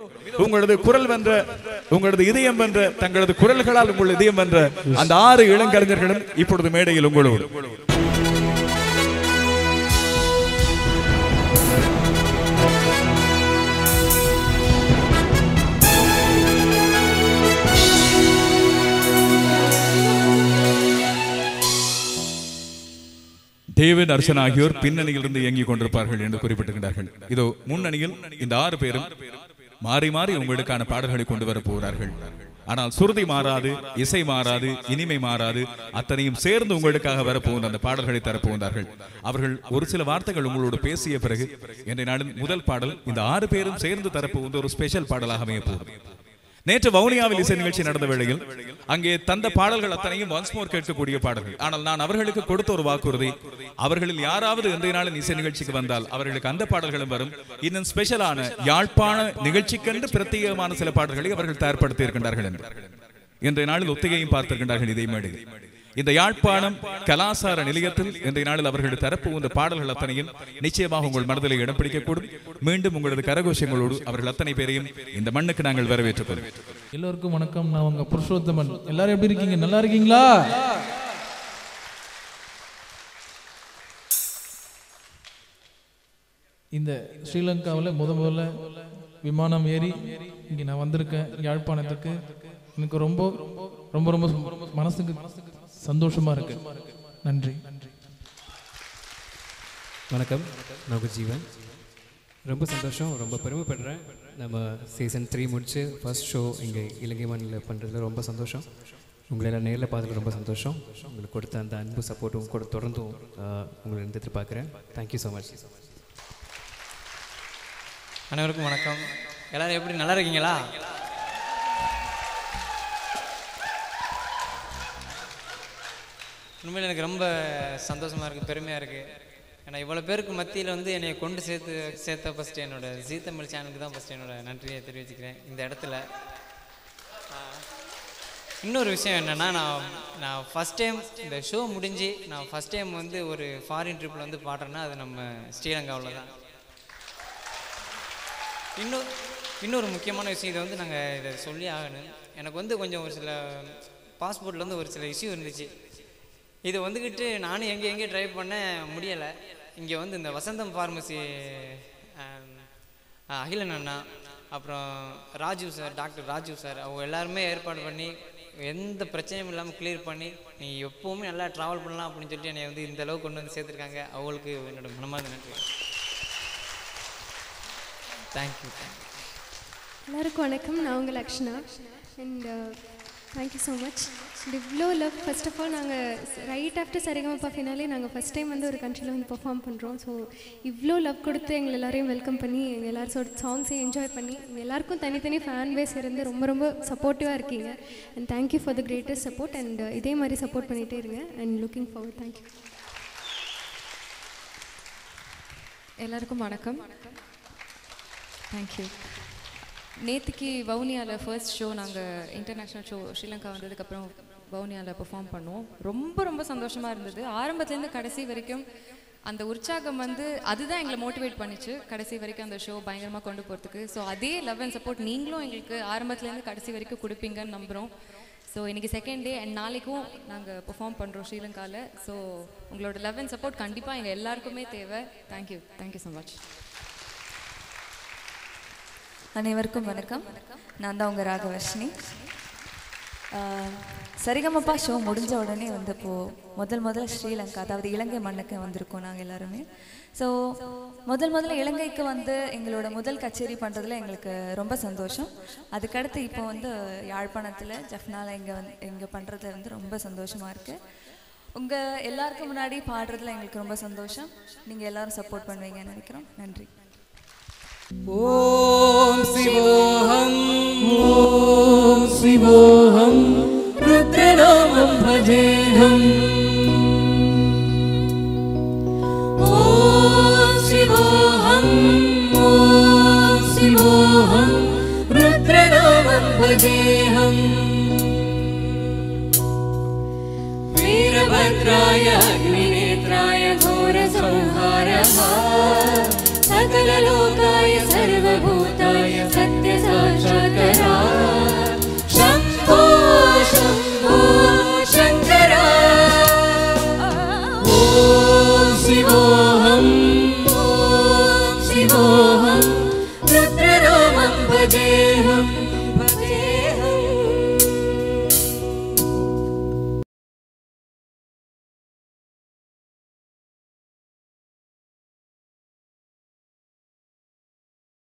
உங்களது குரல் வென்ற உங்களது இதயம் வென்ற தங்களது குரல்களால் உங்கள் இதயம் வென்ற அந்த ஆறு இளங்கலைஞர்களும் இப்பொழுது மேடையில் உங்களோடு டேவிட் அர்ச்சன் ஆகியோர் பின்னணியிலிருந்து இயங்கிக் கொண்டிருப்பார்கள் என்று குறிப்பிட்டிருக்கிறார்கள் இதோ முன்னணியில் இந்த ஆறு பேரும் மாறி மாறி உங்களுக்கான பாடல்களை கொண்டு வரப் போகிறார்கள் ஆனால் சுருதி மாறாது இசை மாறாது இனிமை மாறாது அத்தனையும் சேர்ந்து உங்களுக்காக வரப்போகின்ற அந்த பாடல்களை தரப்போகிறார்கள் அவர்கள் ஒரு சில வார்த்தைகள் உங்களோடு பேசிய பிறகு இன்றைய நாளின் முதல் பாடல் இந்த ஆறு பேரும் சேர்ந்து தரப்போகின்ற ஒரு ஸ்பெஷல் பாடலாக அமைய போகுது நேற்று வவுனியாவில் இசை நிகழ்ச்சி நடந்த வேளையில் அங்கே தந்த பாடல்கள் அத்தனையும் ஒன்ஸ் மோர் கேட்கக்கூடிய பாடல்கள் ஆனால் நான் அவர்களுக்கு கொடுத்த ஒரு வாக்குறுதி அவர்களில் யாராவது இன்றைய நாளின் இசை நிகழ்ச்சிக்கு வந்தால் அவர்களுக்கு அந்த பாடல்களும் வரும் இன்னும் ஸ்பெஷலான யாழ்ப்பாண நிகழ்ச்சிக்கென்று பிரத்யேகமான சில பாடல்களை அவர்கள் தயார்படுத்தி இருக்கின்றார்கள் என்று இன்றைய நாளில் ஒத்திகையும் பார்த்திருக்கின்றார்கள் இதே மேடையில் இந்த யாழ்ப்பாணம் கலாசார நிலையத்தில் இன்றைய நாளில் அவர்கள் தரப்பு இந்த பாடல்கள் அத்தனையும் நிச்சயமாக உங்கள் மனதில் இடம் பிடிக்கக்கூடும் மீண்டும் உங்களது கரகோஷங்களோடு அவர்கள் அத்தனை பேரையும் இந்த மண்ணுக்கு நாங்கள் வரவேற்றுக் கொள்வோம் எல்லோருக்கும் வணக்கம் நான் உங்க புருஷோத்தமன் எல்லாரும் எப்படி இருக்கீங்க நல்லா இருக்கீங்களா இந்த ஸ்ரீலங்காவில் முத முதல்ல விமானம் ஏறி இங்கே நான் வந்திருக்கேன் யாழ்ப்பாணத்துக்கு எனக்கு ரொம்ப ரொம்ப ரொம்ப மனசுக்கு சந்தோஷமா இருக்கு நன்றி வணக்கம் நான் உங்கள் ஜீவன் ரொம்ப சந்தோஷம் ரொம்ப பெருமைப்படுறேன் நம்ம சீசன் த்ரீ முடிச்சு ஃபர்ஸ்ட் ஷோ இங்கே இலங்கை மண்ணில் பண்ணுறதுல ரொம்ப சந்தோஷம் உங்களை எல்லாம் நேரில் பார்த்ததுல ரொம்ப சந்தோஷம் உங்களுக்கு கொடுத்த அந்த அன்பு சப்போர்ட்டும் கூட தொடர்ந்தும் ஆஹ், உங்களை இருந்து எதிர்பார்க்குறேன் தேங்க்யூ ஸோ மச் அனைவருக்கும் வணக்கம் எல்லாரும் எப்படி நல்லா இருக்கீங்களா உண்மையில் எனக்கு ரொம்ப சந்தோஷமாக இருக்குது பெருமையாக இருக்குது ஏன்னா இவ்வளோ பேருக்கு மத்தியில் வந்து என்னை கொண்டு சேர்த்து சேர்த்த ஃபஸ்ட்டு என்னோட ஜீ தமிழ் சேனலுக்கு தான் ஃபஸ்ட்டு என்னோட நன்றியை தெரிவிச்சுக்கிறேன் இந்த இடத்துல ஆஹ், இன்னொரு விஷயம் என்னென்னா நான் நான் ஃபஸ்ட் டைம் இந்த ஷோ முடிஞ்சு நான் ஃபஸ்ட் டைம் வந்து ஒரு ஃபாரின் ட்ரிப்பில் வந்து பாடுறேன்னா அது நம்ம ஸ்ரீலங்காவில் தான் இன்னும் இன்னொரு முக்கியமான விஷயம் இதை வந்து நாங்கள் இதை சொல்லி ஆகணும் எனக்கு வந்து கொஞ்சம் ஒரு சில பாஸ்போர்ட்டில் வந்து ஒரு சில இஷ்யூ இருந்துச்சு இது வந்துக்கிட்டு நானும் எங்கே எங்கே ட்ரை பண்ண முடியலை இங்கே வந்து இந்த வசந்தம் ஃபார்மசி அகிலன் அண்ணா அப்புறம் Rajeev sir doctor Rajeev sir அவங்க எல்லாருமே ஏற்பாடு பண்ணி எந்த பிரச்சனையும் இல்லாமல் கிளியர் பண்ணி நீ எப்போவுமே நல்லா ட்ராவல் பண்ணலாம் அப்படின்னு சொல்லிட்டு என்னை வந்து இந்த அளவுக்கு கொண்டு வந்து சேர்த்துருக்காங்க அவங்களுக்கு என்னோட மனமார்ந்த நன்றி தேங்க்யூ தேங்க்யூ எல்லாருக்கும் வணக்கம் நான் உங்கள் Lakshna and thank you so much இவ்வளோ லவ் ஃபர்ஸ்ட் ஆஃப் ஆல் நாங்கள் ரைட் ஆஃப்டர் சரிகமப்பா ஃபினாலே நாங்கள் ஃபஸ்ட் டைம் வந்து ஒரு கண்ட்ரியில் வந்து பெர்ஃபார்ம் பண்ணுறோம் ஸோ இவ்வளோ லவ் கொடுத்து எங்களை எல்லாரையும் வெல்கம் பண்ணி எங்கள் எல்லாரோட சாங்ஸையும் என்ஜாய் பண்ணி எங்கள் எல்லாருக்கும் தனித்தனி ஃபேன் பேஸ் இருந்து ரொம்ப ரொம்ப சப்போர்ட்டிவாக இருக்கீங்க and thank you for the greatest support and இதே மாதிரி சப்போர்ட் பண்ணிகிட்டே இருங்க அண்ட் லுக்கிங் ஃபார்வர்ட் தேங்க்யூ எல்லாருக்கும் வணக்கம் தேங்க்யூ நேற்றுக்கு வவுனியாவில் ஃபர்ஸ்ட் ஷோ நாங்கள் இன்டர்நேஷ்னல் ஷோ ஸ்ரீலங்கா வந்ததுக்கப்புறம் வவுனியாவில் பெர்ஃபார்ம் பண்ணோம் ரொம்ப ரொம்ப சந்தோஷமாக இருந்தது ஆரம்பத்துலேருந்து கடைசி வரைக்கும் அந்த உற்சாகம் வந்து அதுதான் எங்களை மோட்டிவேட் பண்ணிச்சு கடைசி வரைக்கும் அந்த ஷோ பயங்கரமாக கொண்டு போகிறதுக்கு ஸோ அதே லவ் அண்ட் சப்போர்ட் நீங்களும் எங்களுக்கு ஆரம்பத்துலேருந்து கடைசி வரைக்கும் கொடுப்பீங்கன்னு நம்புகிறோம் ஸோ இன்றைக்கி செகண்ட் டே அண்ட் நாளைக்கும் நாங்கள் பெர்ஃபார்ம் பண்ணுறோம் ஸ்ரீலங்காவில் ஸோ உங்களோட லவ் அண்ட் சப்போர்ட் கண்டிப்பாக எங்கள் எல்லாருக்குமே தேவை தேங்க்யூ தேங்க்யூ ஸோ மச் அனைவருக்கும் வணக்கம் நான் தான் உங்கள் ராகவர்ஷினி ஆஹ், சரிகமப்பா ஷோ முடிஞ்ச உடனே வந்து இப்போது முதல் முதல்ல ஸ்ரீலங்கா அதாவது இலங்கை மண்ணுக்கு வந்திருக்கோம் நாங்கள் எல்லாருமே ஸோ முதல் முதல்ல இலங்கைக்கு வந்து எங்களோட முதல் கச்சேரி பண்ணுறதுல எங்களுக்கு ரொம்ப சந்தோஷம் அதுக்கடுத்து இப்போ வந்து யாழ்ப்பாணத்தில் ஜஃப்னால இங்கே வந்து இங்கே பண்ணுறதுல வந்து ரொம்ப சந்தோஷமாக இருக்குது உங்கள் எல்லாருக்கும் முன்னாடி பாடுறதுல எங்களுக்கு ரொம்ப சந்தோஷம் நீங்கள் எல்லாரும் சப்போர்ட் பண்ணுவீங்கன்னு நினைக்கிறோம் நன்றி ॐ शिवोऽहम् ॐ शिवोऽहं रुद्रनामं भजेऽहम् ॐ शिवोऽहम् ॐ शिवोऽहं रुद्रनामं भजेऽहम् वीरभद्राय अग्निनेत्राय घोरसंहारः सकललोकाय सर्वभूताय सत्यसाक्षाय